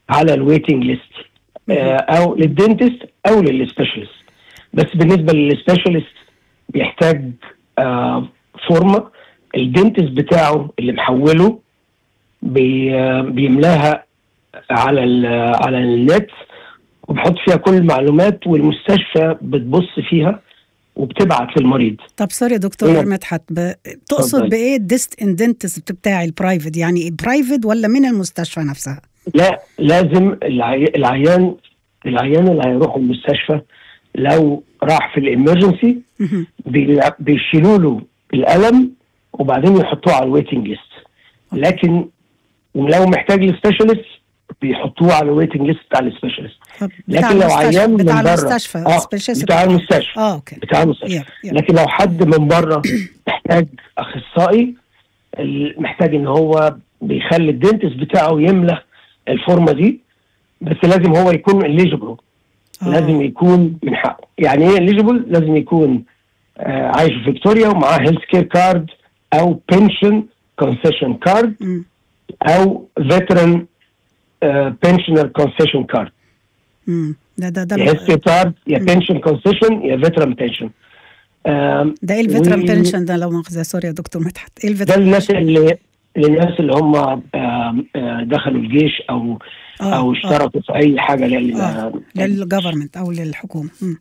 على الويتنج ليست او للدنتست او للسبيشالست بس بالنسبه للسبيشالست بيحتاج آه، فورمه الدنتست بتاعه اللي محوله بي آه، بيملاها على ال- على النت وبيحط فيها كل المعلومات والمستشفى بتبص فيها وبتبعت للمريض طب سوري يا دكتور نعم. مدحت ب... تقصد اتفضل. بايه الديست اندنتست بتاعي البرايفت يعني برايفت ولا من المستشفى نفسها لا لازم العي... العيان العيان اللي هيروح المستشفى لو راح في الامرجنسي مهم. بي... بيشيلوا له الالم وبعدين يحطوه على الويتنج ليست لكن لو محتاج للسبيشالست بيحطوه على الويتنج ليست بتاع السبيشالست طب بتاع لكن لو المستشفى- عيان من بتاع بره المستشفى اه specialist بتاع المستشفى اه اوكي بتاع المستشفى Yeah, yeah. لكن لو حد من بره محتاج اخصائي ال- محتاج ان هو بيخلي الدنتس بتاعه يملى الفورمه دي بس لازم هو يكون اليجيبل آه. لازم يكون من حقه يعني ايه اليجيبل لازم يكون آه عايش في فيكتوريا ومعاه هيلث كير كارد او بنشن كونسيشن كارد مم. او فيتران بنشنر كونسيشن كارد مم. ده ده يا هيلث ده كير كارد يا بنشن كونسيشن يا فيتران بنشن ده ايه الفيتران و- بنشن ده لو مؤاخذه سوري يا دكتور مدحت ايه ده الفيتران الناس اللي للناس اللي هم آم، آه، دخلوا الجيش او آه، او آه. اشتركوا في اي حاجه لل اه للجفرمنت او للحكومه مم.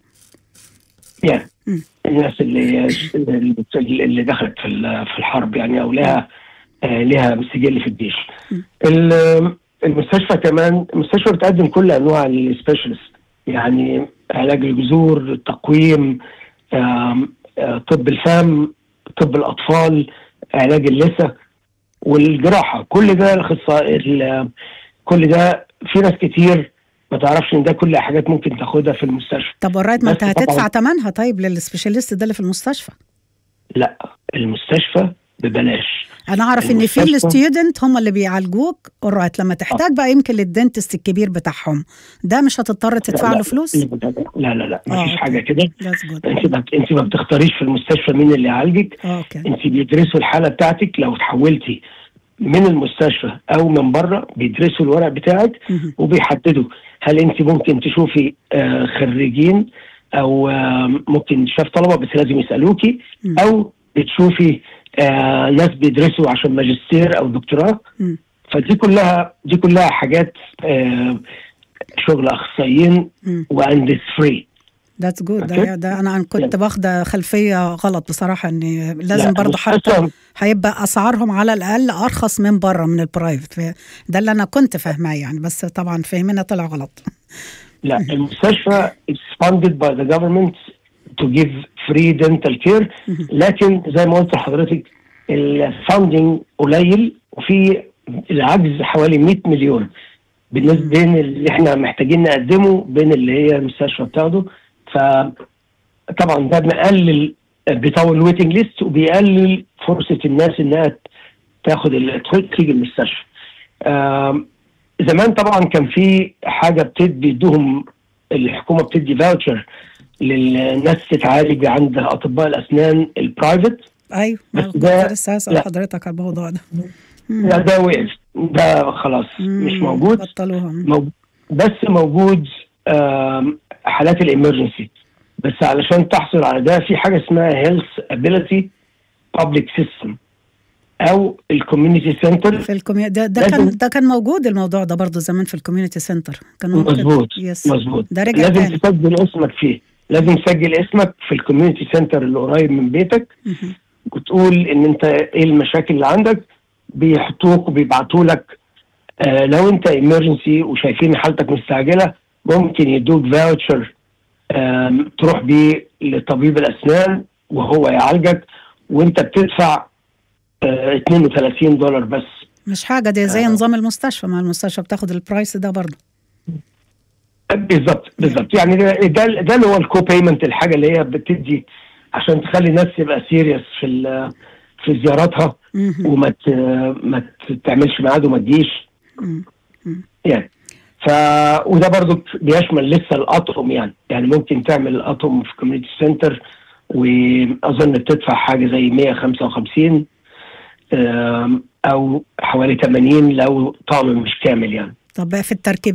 يعني مم. الناس اللي اللي دخلت في ال- في الحرب يعني او لها آه، لها سجل في الجيش مم. ال- المستشفى كمان المستشفى بتقدم كل انواع السبيشالست يعني علاج الجذور التقويم آم، آه، طب الفم طب الاطفال علاج اللثه والجراحه كل ده الاخصائي ال- كل ده في ناس كتير ما تعرفش ان ده كل حاجات ممكن تاخدها في المستشفى طب ورايت ما بس انت هتدفع طبعاً. ثمنها طيب للسبيشاليست ده اللي في المستشفى لا المستشفى ببلاش انا اعرف ان في المستشفى- الستودنت هم اللي بيعالجوك اورايت لما تحتاج بقى يمكن للدنتست الكبير بتاعهم ده مش هتضطر تدفع لا، له لا، فلوس لا لا لا آه، مفيش أوكي. حاجه كده That's good. انت ما انت ما بتختاريش في المستشفى مين اللي يعالجك اه اوكي انت بيدرسوا الحاله بتاعتك لو تحولتي من المستشفى او من بره بيدرسوا الورق بتاعك مهم. وبيحددوا هل انت ممكن تشوفي آه، خريجين او آه، ممكن شاف طلبه بس لازم يسالوكي مم. او بتشوفي آه، ناس بيدرسوا عشان ماجستير او دكتوراه مم. فدي كلها دي كلها حاجات آه، شغل اخصائيين مم. واند فري ذاتس جود ده, أوكي. ده انا كنت يعني. واخده خلفيه غلط بصراحه ان لازم لا، برضه مش حتى أصلاً. هيبقى اسعارهم على الاقل ارخص من بره من البرايفت ف- ده اللي انا كنت فاهماه يعني بس طبعا فهمنا طلع غلط لا المستشفى is funded by the government to give free dental care لكن زي ما قلت لحضرتك الفاندنج قليل وفي العجز حوالي 100 مليون بالنسبه بين اللي احنا محتاجين نقدمه بين اللي هي المستشفى بتاخده فطبعا ده مقلل بيطول الويتنج ليست وبيقلل فرصه الناس انها تاخد ال- تيجي المستشفى. آم، زمان طبعا كان في حاجه بتدي بيدوهم الحكومه بتدي فاوتشر للناس تتعالج عند اطباء الاسنان البرايفت ايوه بس كنت ده- لسه هسال لا. حضرتك على الموضوع ده لا ده وقف ده خلاص مش مم. موجود بطلوها مم. مو- بس موجود آم، حالات الامرجنسي بس علشان تحصل على ده في حاجه اسمها هيلث ابيليتي بابليك سيستم او الكوميونتي سنتر في الكوميونتي ده, ده لازم- كان ده كان موجود الموضوع ده برضه زمان في الكوميونتي سنتر كان ممكن مظبوط يس مظبوط ده رجع لازم تاني تسجل اسمك فيه لازم تسجل اسمك في الكوميونتي سنتر اللي قريب من بيتك مهم. وتقول ان انت ايه المشاكل اللي عندك بيحطوك وبيبعتوا لك آه لو انت امرجنسي وشايفين حالتك مستعجله ممكن يدوك فاوتشر تروح بيه لطبيب الاسنان وهو يعالجك وانت بتدفع آه 32 دولار بس مش حاجه دي زي آه. نظام المستشفى ما المستشفى بتاخد البرايس ده برضه بالظبط بالظبط يعني ده ده, ده اللي هو الكو بيمنت الحاجه اللي هي بتدي عشان تخلي الناس تبقى سيريس في ال- في زياراتها مهم. وما ت- ما تعملش ميعاد وما تجيش مم. يعني ف وده برضو بيشمل لسه الاطقم يعني يعني ممكن تعمل الاطقم في كوميونتي سنتر واظن بتدفع حاجه زي 155 آم، او حوالي 80 لو طقم مش كامل يعني طب بقى في التركيب